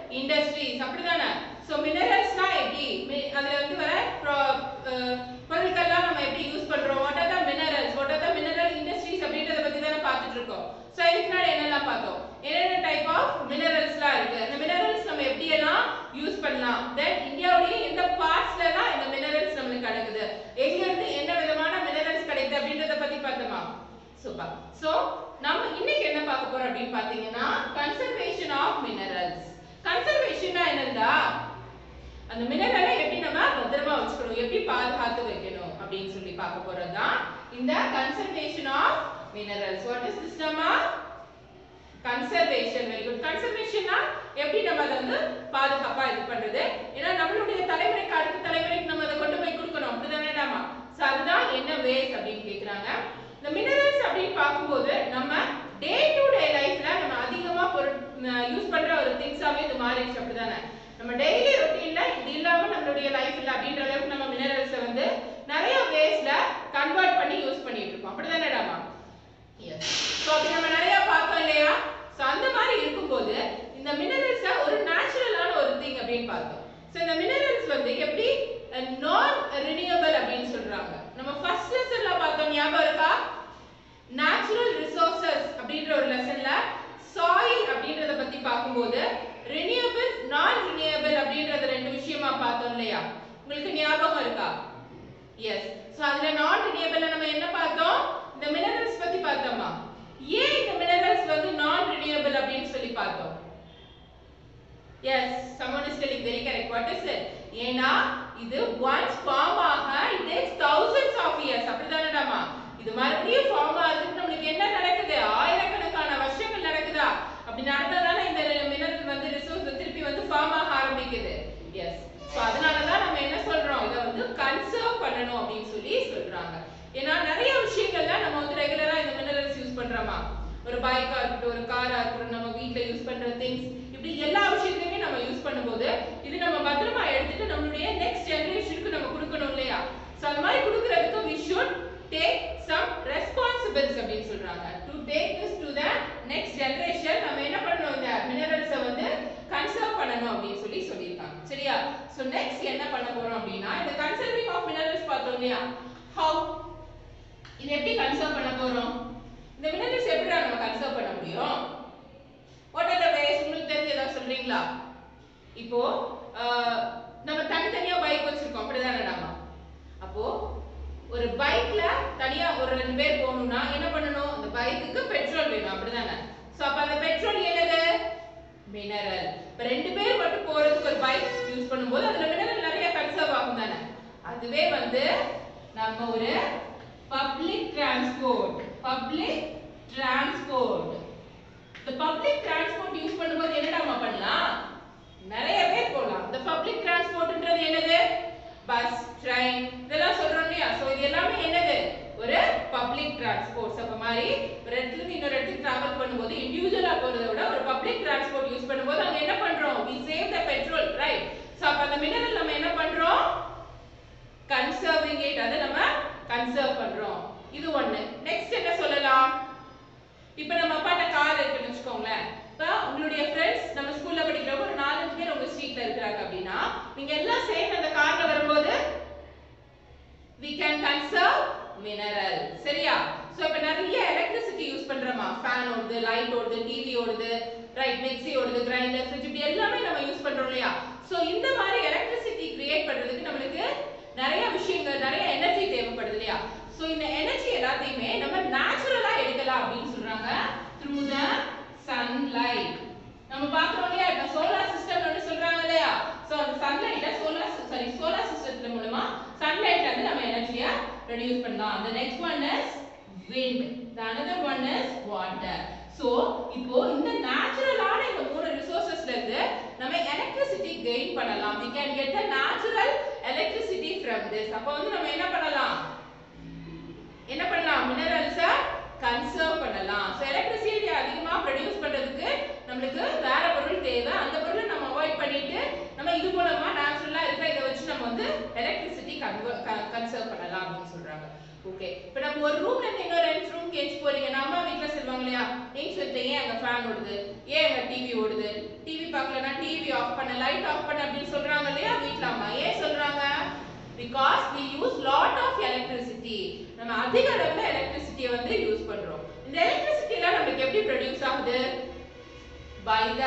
industries அப்படிதானே so மினரல்ஸ்னா எப்படி Mi- அதுல வந்து வர pro- அஹ் பொருட்கள்லாம் நம்ம எப்படி யூஸ் பண்றோம் what are the minerals what are the mineral industries அப்படின்றத பத்தி தானே பார்த்துட்டு இருக்கோம் ஸோ இதுக்கு முன்னாடி என்னெல்லாம் பார்த்தோம் என்னென்ன டைப் ஆஃப் மினரல்ஸ்லாம் இருக்கு அந்த மினரல்ஸ் நம்ம எப்படி எல்லாம் யூஸ் பண்ணலாம் தென் இந்தியாவுடைய எந்த பார்ட்ஸ்ல தான் இந்த மினரல்ஸ் நம்மளுக்கு கிடைக்குது எங்க இருந்து என்ன விதமான மினரல்ஸ் கிடைக்குது அப்படின்றத பத்தி பார்த்தோமா சூப்பர் சோ நம்ம இன்னைக்கு என்ன பார்க்க போறோம் அப்படின்னு பாத்தீங்கன்னா கன்சர்வேஷன் ஆஃப் மினரல்ஸ் கன்சர்வேஷன்னா என்னடா அந்த மினரலை எப்படி நம்ம பத்திரமா வச்சுக்கணும் எப்படி பாதுகாத்து வைக்கணும் அப்படின்னு சொல்லி பார்க்க போறது தான் இந்த conservation of minerals what is this நம்ம கன்சர்வேஷன் வெரி குட் கன்சர்வேஷன்னா எப்படி நம்ம அதை வந்து பாதுகாப்பா இது பண்றது ஏன்னா நம்மளுடைய தலைமுறைக்கு அடுத்த தலைமுறைக்கு நம்ம அதை கொண்டு போய் கொடுக்கணும் அப்படிதானே நாம சோ அதுதான் என்ன வேஸ் அப்படின்னு கேக்குறாங்க இந்த மினரல்ஸ் அப்படின்னு பார்க்கும்போது நம்ம டே டு டே லைஃப்ல நம்ம அதிகமா பொருள் யூஸ் பண்ற ஒரு திங்ஸாவே இது மாறிடுச்சு அப்படிதானே நம்ம டெய்லி ரொட்டீன்ல இது இல்லாம நம்மளுடைய லைஃப் இல்ல அப்படின்ற அளவுக்கு நம்ம மினரல்ஸை வந்து நிறைய வேஸ்ல கன்வெர்ட் பண்ணி யூஸ் பண்ணிட்டு இருக்கோம் அப்படிதானே டாமா எஸ் ஸோ அப்படி நம்ம நிறைய பார்த்தோம் இல்லையா ஸோ அந்த மாதிரி இருக்கும்போது இந்த மினரல்ஸை ஒரு நேச்சுரலான ஒரு திங் அப்படின்னு பார்த்தோம் ஸோ இந்த மினரல்ஸ் வந்து எப்படி நான் ரினியூவபிள் அப்படின்னு சொல்றாங்க நம்ம ஃபர்ஸ்ட் லெசன்ல பார்த்தோம் ஞாபகம் இருக்கா நேச்சுரல் ரிசோர்சஸ் அப்படின்ற ஒரு லெசன்ல சாயில் அப்படின்றத பத்தி பார்க்கும்போது ரினியூவபிள் நான் ரினியூவபிள் அப்படின்றத ரெண்டு விஷயமா பார்த்தோம் இல்லையா உங்களுக்கு ஞாபகம் இருக்கா எஸ் சோ அதுல நான் ரினியூவபிள்ல நம்ம என்ன பார்த்தோம் இந்த மினரல்ஸ் பத்தி பார்த்தோமா ஏன் இந்த மினரல்ஸ் வந்து நான் ரினியூவபிள் அப்படின்னு சொல்லி பார்த்தோம் yes someone is telling very correct what is it ஏனா இது once form ஆக it takes thousands of years அப்படிதானடாமா இது மறுபடியும் ஃபார்ம் ஆகிறதுக்கு நம்மளுக்கு என்ன நடக்குது ஆயிரக்கணக்கான வருஷங்கள் நடக்குதா அப்படி நடந்தாதானே இந்த மினரல் வந்து ரிசோர்ஸ் திருப்பி வந்து ஃபார்ம் ஆக ஆரம்பிக்குது எஸ் ஸோ அதனால தான் நம்ம என்ன சொல்றோம் இதை வந்து கன்சர்வ் பண்ணணும் அப்படின்னு சொல்லி சொல்றாங்க ஏன்னா நிறைய விஷயங்கள்ல நம்ம வந்து ரெகுலரா இந்த மினரல்ஸ் யூஸ் பண்றோமா ஒரு பைக்கா இருக்கட்டும் ஒரு காரா இருக்கட்டும் நம்ம வீட்ல யூஸ் பண்ற திங்ஸ் இப்படி எல்லா விஷயத்தையுமே நம்ம யூஸ் பண்ணும்போது இது நம்ம பத்திரமா எடுத்துட்டு நம்மளுடைய நெக்ஸ்ட் ஜெனரேஷனுக்கு நம்ம கொடுக்கணும் இல்லையா சோ அந்த மாதிரி கொடுக்கறதுக்கு we should take some responsibles அப்படின்னு சொல்றாங்க to take this to the next generation நம்ம என்ன பண்ணணும் இந்த மினரல்ஸை வந்து கன்சர்வ் பண்ணணும் அப்படின்னு சொல்லி சொல்லியிருக்காங்க சரியா சோ நெக்ஸ்ட் என்ன பண்ண போறோம் அப்படின்னா இந்த கன்சர்விங் ஆஃப் மினரல்ஸ் பார்த்தோம் இல்லையா ஹவு இது எப்படி கன்சர்வ் பண்ண போறோம் இந்த மினரல்ஸ் எப்படி நம்ம கன்சர்வ் பண்ண முடியும் வாட் ஆர் த வேஸ் உங்களுக்கு தெரிஞ்ச ஏதாவது சொல்றீங்களா இப்போ ஆஹ், நம்ம தனித்தனியா பைக் வச்சிருக்கோம் அப்படிதானே நாம அப்போ ஒரு பைக்ல தனியா ஒரு ரெண்டு பேர் போகணும்னா என்ன பண்ணணும் அந்த பைக்குக்கு பெட்ரோல் வேணும் அப்படிதானே சோ அப்ப அந்த பெட்ரோல் என்னது மினரல் இப்ப ரெண்டு பேர் மட்டும் போறதுக்கு ஒரு பைக் யூஸ் பண்ணும்போது அதுல மினரல் நிறைய கன்சர்வ் ஆகும் தானே அதுவே வந்து நம்ம ஒரு பப்ளிக் டிரான்ஸ்போர்ட் பப்ளிக் டிரான்ஸ்போர்ட் இந்த பப்ளிக் டிரான்ஸ்போர்ட் யூஸ் பண்ணும்போது என்னடாமா பண்ணலாம் நிறைய பேர் போகலாம் இந்த பப்ளிக் டிரான்ஸ்போர்ட்ன்றது என்னது பஸ் ட்ரெயின் இதெல்லாம் சொல்றோம் இல்லையா சோ இது எல்லாமே என்னது ஒரு பப்ளிக் டிரான்ஸ்போர்ட்ஸ் அப்ப மாதிரி ஒரு இடத்துல இருந்து இன்னொரு இடத்துக்கு டிராவல் பண்ணும்போது இண்டிவிஜுவலா போறதை விட ஒரு பப்ளிக் டிரான்ஸ்போர்ட் யூஸ் பண்ணும்போது அங்க என்ன பண்றோம் we save the petrol right so அப்ப அந்த மினரல் நம்ம என்ன பண்றோம் கன்சர்விங் இட் அதை நம்ம கன்சர்வ் பண்றோம் இது ஒண்ணு நெக்ஸ்ட் என்ன சொல்லலாம் இப்போ நம்ம அப்பாட்ட கார் இருக்குன்னு வச்சுக்கோங்களேன் இப்போ உங்களுடைய ஃப்ரெண்ட்ஸ் நம்ம ஸ்கூல்ல படிக்கிறவங்க ஒரு நாலஞ்சு பேர் உங்க ஸ்ட்ரீட்ல இருக்கிறாங்க அப்படின்னா நீங்க எல்லாம் சேர்ந்து அந்த கார்ல வரும்போது we can conserve mineral சரியா சோ இப்போ நிறைய எலக்ட்ரிசிட்டி யூஸ் பண்றோமா ஃபேன் ஓடுது லைட் ஓடுது டிவி ஓடுது ரைட் மிக்ஸி ஓடுது கிரைண்டர் ஃப்ரிட்ஜ் இப்படி எல்லாமே நம்ம யூஸ் பண்றோம் இல்லையா சோ இந்த மாதிரி எலக்ட்ரிசிட்டி கிரியேட் பண்றதுக்கு நம்மளுக்கு நிறைய விஷயங்கள் நிறைய எனர்ஜி தேவைப்படுது இல்லையா சோ இந்த எனர்ஜி எல்லாத்தையுமே நம்ம நேச்சுரலா எடுக்கலாம் அப்படின்னு சொல்றாங்க த்ரூ த சன்லைட் நம்ம பாக்குறோம் இல்லையா இப்ப சோலார் சிஸ்டம் வந்து சொல்றாங்க இல்லையா சோ அந்த சன்லைட்ட சோலார் சாரி சோலார் சிஸ்டத்துல மூலமா சன்லைட்ல இருந்து நம்ம எனர்ஜியை ரெடியூஸ் பண்ணலாம் the next one is wind the another one is water so இப்போ இந்த நேச்சுரலான இந்த மூணு ரிசோர்சஸ்ல இருந்து நம்ம எலக்ட்ரிசிட்டி கெயின் பண்ணலாம் we can get the natural electricity from this அப்போ வந்து நம்ம என்ன பண்ணலாம் என்ன பண்ணலாம் மினரல்ஸை கன்சர்வ் பண்ணலாம் ஸோ எலக்ட்ரிசிட்டி அதிகமா ப்ரொடியூஸ் பண்றதுக்கு நம்மளுக்கு வேற பொருள் தேவை அந்த பொருளை நம்ம அவாய்ட் பண்ணிட்டு நம்ம இது மூலமா நேச்சுரலா இருக்கிற இதை வச்சு நம்ம வந்து எலக்ட்ரிசிட்டி கன்சர்வ் பண்ணலாம் அப்படின்னு சொல்றாங்க ஓகே இப்போ நம்ம ஒரு ரூம்ல இருந்து இன்னொரு ரெண்டு ரூம் கேட்ச் போறீங்க நம்ம வீட்ல சொல்லுவாங்க இல்லையா ஏன் சொல்லிட்டு ஏன் அங்க ஃபேன் ஓடுது ஏன் அங்க டிவி ஓடுது டிவி பார்க்கலனா டிவி ஆஃப் பண்ண லைட் ஆஃப் பண்ண அப்படின்னு சொல்றாங்க இல்லையா வீட்ல அம்மா ஏன் சொல்றாங்க because we use lot of electricity நம்ம அதிக அளவுல எலக்ட்ரிசிட்டியை வந்து யூஸ் பண்றோம் இந்த எலக்ட்ரிசிட்டி எல்லாம் நமக்கு எப்படி ப்ரொடியூஸ் ஆகுது பை த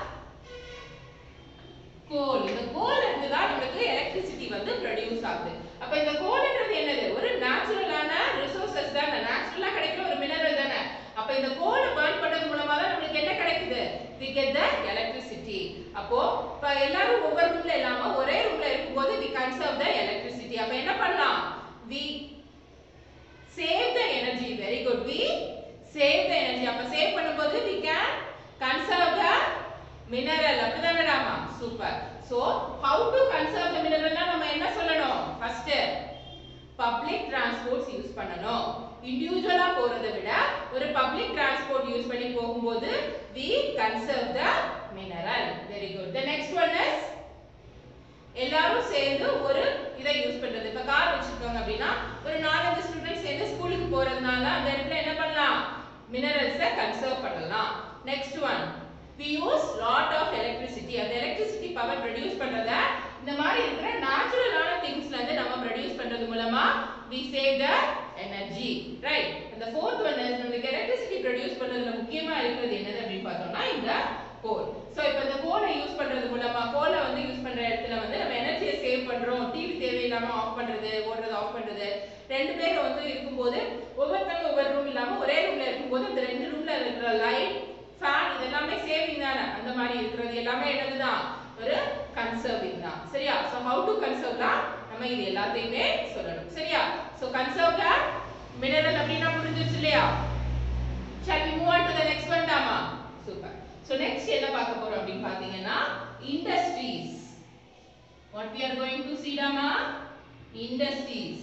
கோல் இந்த கோல் இருந்து தான் நமக்கு எலக்ட்ரிசிட்டி வந்து ப்ரொடியூஸ் ஆகுது அப்ப இந்த கோல்ன்றது என்னது ஒரு நேச்சுரலான ரிசோர்சஸ் தானே நேச்சுரலா கிடைக்கிற ஒரு மினரல் தானே அப்ப இந்த கோலை பர்ன் பண்றது மூலமா தான் நமக்கு என்ன கிடைக்குது we get the electricity அப்போ இப்ப எல்லாரும் ஒவ்வொரு ரூம்ல இல்லாம ஒரே ரூம்ல இருக்கும்போது we conserve the electricity அப்ப என்ன பண்ணலாம் we save the energy very good we save the energy அப்ப சேவ் பண்ணும்போது we can conserve the mineral அப்படிதானடாமா super so how to conserve the mineral நம்ம என்ன சொல்லணும் first பப்ளிக் டிரான்ஸ்போர்ட்ஸ் யூஸ் பண்ணணும் இண்டிவிஜுவலா போறதை விட ஒரு பப்ளிக் டிரான்ஸ்போர்ட் யூஸ் பண்ணி போகும்போது we conserve the mineral very good the next one is எல்லாரும் சேர்ந்து ஒரு இதை யூஸ் பண்றது இப்ப கார் வச்சிருக்காங்க அப்படின்னா ஒரு நாலஞ்சு ஸ்டூடெண்ட்ஸ் சேர்ந்து ஸ்கூலுக்கு போறதுனால அந்த இடத்துல என்ன பண்ணலாம் மினரல்ஸை கன்சர்வ் பண்ணலாம் next one we use lot of electricity அந்த electricity power produce பண்றத இந்த மாதிரி இருக்கிற நேச்சுரலான திங்ஸ்ல இருந்து நம்ம ப்ரொடியூஸ் பண்றது மூலமா we save the energy right அந்த fourth one is நமக்கு electricity produce பண்றதுல முக்கியமா இருக்கிறது என்னது அப்படின்னு பார்த்தோம்னா இந்த கோல் சோ இப்போ இந்த கோலை யூஸ் பண்றது மூலமா கோலை வந்து யூஸ் பண்ற இடத்துல வந்து நம்ம எனர்ஜியை சேவ் பண்றோம் டிவி தேவையில்லாம ஆஃப் பண்றது ஓடுறது ஆஃப் பண்றது ரெண்டு பேர் வந்து இருக்கும்போது ஒவ்வொருத்தவங்க ஒவ்வொரு ரூம் இல்லாம ஒரே ரூம்ல இருக்கும்போது அந்த ரெண்டு ரூம்ல இருக்கிற லைட் ஃபேன் இது எல்லாமே சேவிங் தானே அந்த மாதிரி இருக்கிறது எல்லாமே என்னதுதான் ஒரு கன்சர்விங் தான் சரியா சோ ஹவு டு கன்சர்வ் தான் நம்ம இது எல்லாத்தையுமே சொல்லணும் சரியா சோ கன்சர்வ் த மினரல் அப்படின்னா புரிஞ்சிருச்சு இல்லையா shall we move on to the next one தாமா சூப்பர் சோ நெக்ஸ்ட் என்ன பார்க்க போறோம் அப்படின்னு பாத்தீங்கன்னா industries what we are going to see தாமா industries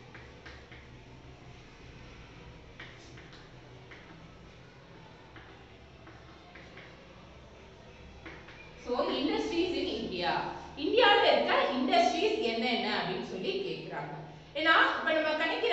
so industries in India இந்தியாவில் இருக்க இண்டஸ்ட்ரீஸ் என்னென்ன அப்படின்னு சொல்லி கேட்குறாங்க ஏன்னா இப்போ நம்ம கிடைக்கிற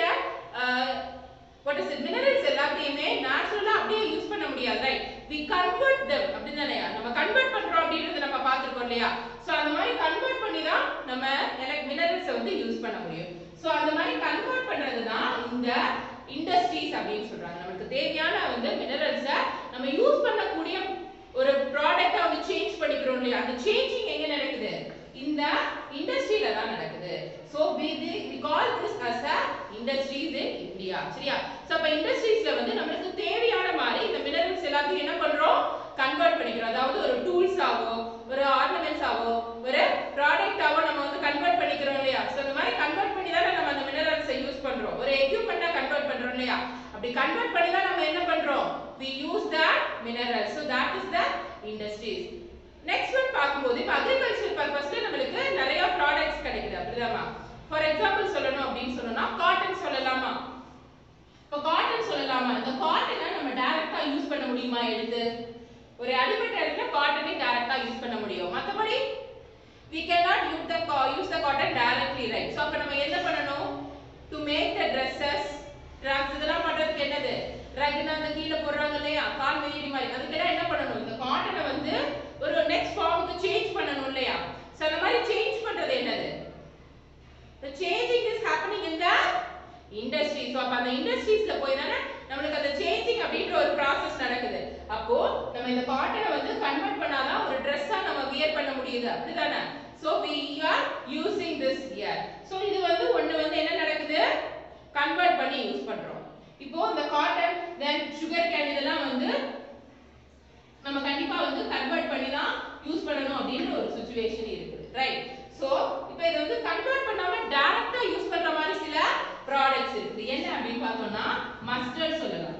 வாட் இஸ் இட் மினரல்ஸ் எல்லாத்தையுமே நேச்சுரலாக அப்படியே யூஸ் பண்ண முடியாது ரைட் வி கன்வெர்ட் தம் அப்படின்னு தானே நம்ம கன்வெர்ட் பண்றோம் அப்படின்றது நம்ம பார்த்துருக்கோம் இல்லையா ஸோ அந்த மாதிரி கன்வெர்ட் பண்ணி தான் நம்ம எலக்ட் மினரல்ஸை வந்து யூஸ் பண்ண முடியும் ஸோ அந்த மாதிரி கன்வெர்ட் பண்றது தான் இந்த இண்டஸ்ட்ரீஸ் அப்படின்னு சொல்றாங்க நமக்கு தேவையான வந்து மினரல்ஸை நம்ம யூஸ் பண்ணக்கூடிய ஒரு ப்ராடக்ட்டை வந்து சேஞ்ச் பண்ணிக்கிறோம் இல்லையா அந்த சேஞ்சிங் எங்க நடக்குது இந்த இண்டஸ்ட்ரியில தான் நடக்குது so we we call this as a industries in India சரியா சோ அப்ப இண்டஸ்ட்ரீஸ்ல வந்து நமக்கு தேவையான மாதிரி இந்த மினரல்ஸ் எல்லாத்தையும் என்ன பண்றோம் கன்வெர்ட் பண்ணிக்கிறோம் அதாவது ஒரு டூல்ஸ் ஆவோ ஒரு ஆர்னமெண்ட்ஸ் ஆவோ ஒரு ப்ராடக்ட் ஆவோ நம்ம வந்து கன்வெர்ட் பண்ணிக்கிறோம் இல்லையா சோ இந்த மாதிரி கன்வெர்ட் பண்ணி தான் நம்ம அந்த மினரல்ஸை யூஸ் பண்றோம் ஒரு எக்யூப்மெண்ட்டா கன்வெர்ட் பண்றோம் இல்லையா அப்படி கன்வெர்ட் பண்ணி தான் நம்ம என்ன பண்றோம் we use that mineral so that is the industries next one பார்க்கும்போது இப்போ அக்ரிகல்ச்சர் பர்பஸ்ல நம்மளுக்கு நிறைய ப்ராடக்ட்ஸ் கிடைக்குது அப்படிதாம்மா ஃபார் எக்ஸாம்பிள் சொல்லணும் அப்படின்னு சொன்னோம்னா காட்டன் சொல்லலாமா இப்போ காட்டன் சொல்லலாமா இந்த காட்டனை நம்ம டைரக்டா யூஸ் பண்ண முடியுமா எடுத்து ஒரு அடிப்பட்ட இடத்துல காட்டனை டைரக்டா யூஸ் பண்ண முடியும் மற்றபடி we cannot use the co- use the cotton directly right so அப்ப நம்ம என்ன பண்ணணும் to make the dresses rugs இதெல்லாம் பண்றதுக்கு என்னது ரக்னா அந்த கீழே போடுறாங்க இல்லையா கால் வெயிடி மாதிரி அதுக்கெல்லாம் என்ன பண்ணணும் இந்த காட்டனை வந்து ஒரு நெக்ஸ்ட் ஃபார்முக்கு சேஞ்ச் பண்ணணும் இல்லையா சோ அந்த மாதிரி சேஞ்ச் பண்றது என்னது the changing is happening in the industry so அப்ப அந்த இண்டஸ்ட்ரீஸ்ல போய் தானே நம்மளுக்கு அந்த சேஞ்சிங் அப்படின்ற ஒரு process நடக்குது அப்போ நம்ம இந்த காட்டனை வந்து கன்வெர்ட் பண்ணாதான் ஒரு ட்ரெஸ்ஸா நம்ம வியர் பண்ண முடியுது அப்படிதானே so we are using this here so இது வந்து ஒண்ணு வந்து என்ன நடக்குது கன்வெர்ட் பண்ணி யூஸ் பண்றோம் இப்போ இந்த காட்டன் தென் சுகர் கேன் இதெல்லாம் வந்து நம்ம கண்டிப்பா வந்து கன்வெர்ட் பண்ணி தான் யூஸ் பண்ணணும் அப்படின்ற ஒரு சுச்சுவேஷன் இருக்குது ரைட் சோ இப்போ இது வந்து கன்வெர்ட் பண்ணாம டைரக்டா யூஸ் பண்ற மாதிரி சில ப்ராடக்ட்ஸ் இருக்குது என்ன அப்படின்னு பார்த்தோம்னா மஸ்டர்ட் சொல்லலாம்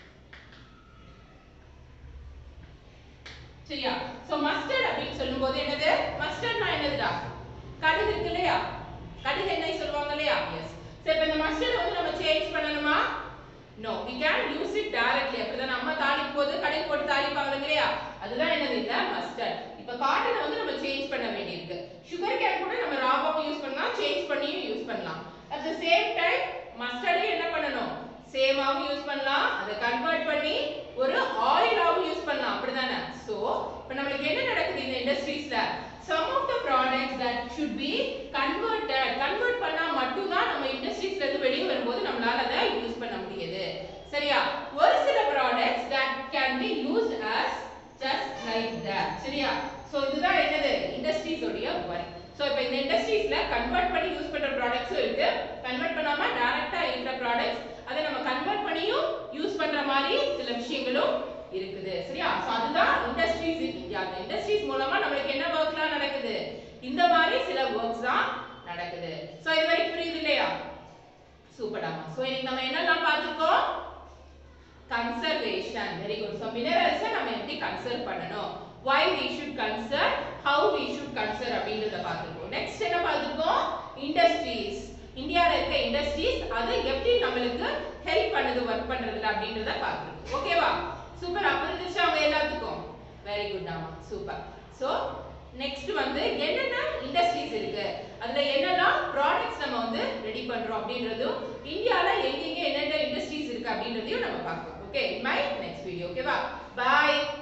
சரியா சோ மஸ்டர்ட் அப்படின்னு சொல்லும்போது என்னது மஸ்டர்ட்னா என்னதுடா கடுகு இருக்கு இல்லையா கடுகு எண்ணெய் சொல்லுவாங்க இல்லையா எஸ் சோ இப்போ இந்த மஸ்டர்ட் வந்து நம்ம சேஞ்ச் பண்ணணுமா no we can use it directly அப்படிதான் நம்ம தாளிக்கும் போது கடுகு போட்டு தாளிப்பாங்க இல்லையா அதுதான் என்னது இந்த மஸ்டர்ட் இப்போ காட்டனை வந்து நம்ம சேஞ்ச் பண்ண வேண்டியிருக்கு சுகர் கேன் கூட நம்ம ராவாவும் யூஸ் பண்ணலாம் சேஞ்ச் பண்ணியும் யூஸ் பண்ணலாம் அட் த சேம் டைம் மஸ்டர்டையும் என்ன பண்ணணும் சேமாவும் யூஸ் பண்ணலாம் அதை கன்வெர்ட் பண்ணி ஒரு ஆயிலாவும் யூஸ் பண்ணலாம் ரைட் தேர் சரியா சோ இதுதான் என்னது இண்டஸ்ட்ரீஸ் உடைய ஒர்க் சோ இப்போ இந்த இண்டஸ்ட்ரீஸ்ல கன்வெர்ட் பண்ணி யூஸ் பண்ற ப்ராடக்ட்ஸும் இருக்கு கன்வெர்ட் பண்ணாம டைரக்டா இருக்கிற ப்ராடக்ட்ஸ் அதை நம்ம கன்வெர்ட் பண்ணியும் யூஸ் பண்ற மாதிரி சில விஷயங்களும் இருக்குது சரியா சோ அதுதான் இண்டஸ்ட்ரீஸ் இன் இந்தியா அந்த இண்டஸ்ட்ரீஸ் மூலமா நம்மளுக்கு என்ன ஒர்க்லாம் நடக்குது இந்த மாதிரி சில ஒர்க்ஸ் தான் நடக்குது சோ இது வரைக்கும் புரியுது இல்லையா சூப்பராமா சோ இன்னைக்கு நம்ம என்னெல்லாம் பார்த்திருக்கோம் கன்சர்வேஷன் வெரி குட் சோ மினரல்ஸை நம்ம எப்படி கன்சர்வ் பண்ணணும் why we should conserve how we should conserve அப்படின்றத பார்த்திருக்கோம் நெக்ஸ்ட் என்ன பார்த்திருக்கோம் இண்டஸ்ட்ரீஸ் இந்தியால இருக்க இண்டஸ்ட்ரீஸ் அது எப்படி நம்மளுக்கு ஹெல்ப் பண்ணுது ஒர்க் பண்றதுல அப்படின்றத பார்த்திருக்கோம் ஓகேவா சூப்பர் புரிஞ்சிருச்சா அவங்க எல்லாத்துக்கும் வெரி குட் ஆமா சூப்பர் சோ நெக்ஸ்ட் வந்து என்னென்ன இண்டஸ்ட்ரீஸ் இருக்கு அதுல என்னெல்லாம் ப்ராடக்ட்ஸ் நம்ம வந்து ரெடி பண்றோம் அப்படின்றதும் இந்தியால எங்கெங்க என்னென்ன இண்டஸ்ட்ரீஸ் இருக்கு அப்படின்றதையும் நம்ம பார்க்கலாம் ஓகே மை நெக்ஸ்ட் வீடியோ ஓகேவா பாய்